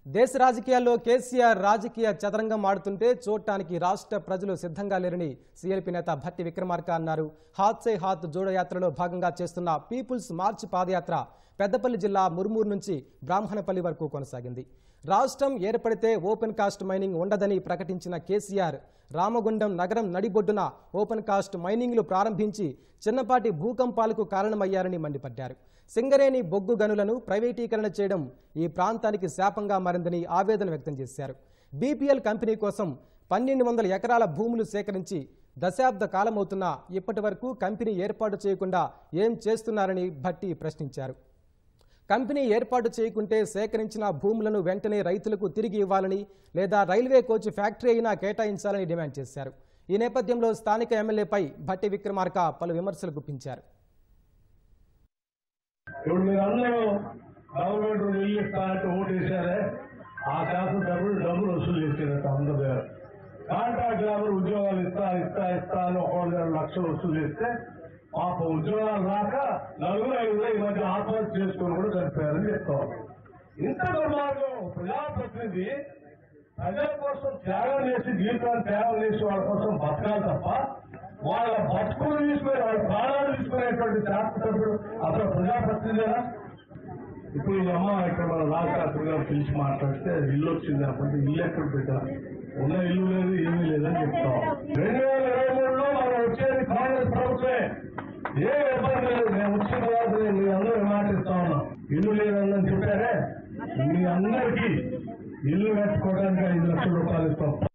దేశ రాజకీయాల్లో కేసీఆర్ రాజకీయ చదరంగం ఆడుతుంటే చూడటానికి రాష్ట్ర ప్రజలు సిద్ధంగా లేరని సీఎల్పీ నేత భట్టి విక్రమార్క అన్నారు హాత్ సే హాత్ జోడో యాత్రలో భాగంగా చేస్తున్న పీపుల్స్ మార్చ్ పాదయాత్ర పెద్దపల్లి జిల్లా ముర్మూరు నుంచి బ్రాహ్మణపల్లి వరకు కొనసాగింది రాష్ట్రం ఏర్పడితే ఓపెన్ కాస్ట్ మైనింగ్ ఉండదని ప్రకటించిన కేసీఆర్ రామగుండం నగరం నడిబొడ్డున ఓపెన్ కాస్ట్ మైనింగ్లు ప్రారంభించి చిన్నపాటి భూకంపాలకు కారణమయ్యారని మండిపడ్డారు సింగరేణి బొగ్గు గనులను ప్రైవేటీకరణ చేయడం ఈ ప్రాంతానికి శాపంగా మారిందని ఆవేదన వ్యక్తం చేశారు బీపీఎల్ కంపెనీ కోసం పన్నెండు వందల ఎకరాల భూములు సేకరించి దశాబ్ద కాలమవుతున్నా ఇప్పటి వరకు కంపెనీ ఏర్పాటు చేయకుండా ఏం చేస్తున్నారని భట్టి ప్రశ్నించారు కంపెనీ ఏర్పాటు చేయకుంటే సేకరించిన భూములను వెంటనే రైతులకు తిరిగి ఇవ్వాలని లేదా రైల్వే కోచ్ ఫ్యాక్టరీ అయినా కేటాయించాలని డిమాండ్ చేశారు ఈ నేపథ్యంలో స్థానిక ఎమ్మెల్యేపై భట్టి విక్రమార్క పలు విమర్శలు గుప్పించారు ఇప్పుడు మీరందరూ గవర్నమెంట్ ఇల్లు ఇస్తానంటే ఓటు వేశారే ఆ శాసన సభ్యుడు డబ్బులు వసూలు చేసేదట అందరి దగ్గర కాంట్రాక్ట్ లేబర్ ఉద్యోగాలు ఇస్తా ఇస్తా ఇస్తా అని ఒకళ్ళ దగ్గర లక్షలు వసూలు చేస్తే పాప ఉద్యోగాలు రాక నలుగురు ఐదుగురు ఈ మధ్య ఆత్మహత్య చేసుకుని కూడా చనిపోయారని చెప్తాం ఇంత దుర్మార్గం ప్రజాప్రతినిధి ప్రజల కోసం త్యాగం చేసి జీవితాన్ని త్యాగం చేసి వాళ్ళ కోసం బతకాలి తప్ప వాళ్ళ బతుకులు తీసుకుని వాళ్ళ ప్రాణాలు తీసుకునేటువంటి శాస్త్రసభ్యుడు అసలు ప్రజాప్రతినిధేనా ఇప్పుడు ఈ అమ్మ ఇక్కడ మన రాజశాస్త్రి గారు పిలిచి మాట్లాడితే ఇల్లు వచ్చింది అప్పుడు ఇల్లు ఎక్కడ పెట్టా ఉన్న ఇల్లు లేదు ఏమీ లేదని చెప్తాం రెండు వేల ఇరవై మూడులో మనం వచ్చేది కాంగ్రెస్ ప్రభుత్వమే ఏ ఇబ్బంది లేదు నేను వచ్చిన తర్వాత నేను మీ అందరూ మాటిస్తా ఉన్నాం ఇల్లు లేదని చెప్పారే మీ అందరికీ ఇల్లు కట్టుకోవడానికి ఐదు లక్షల రూపాయలు ఇస్తాం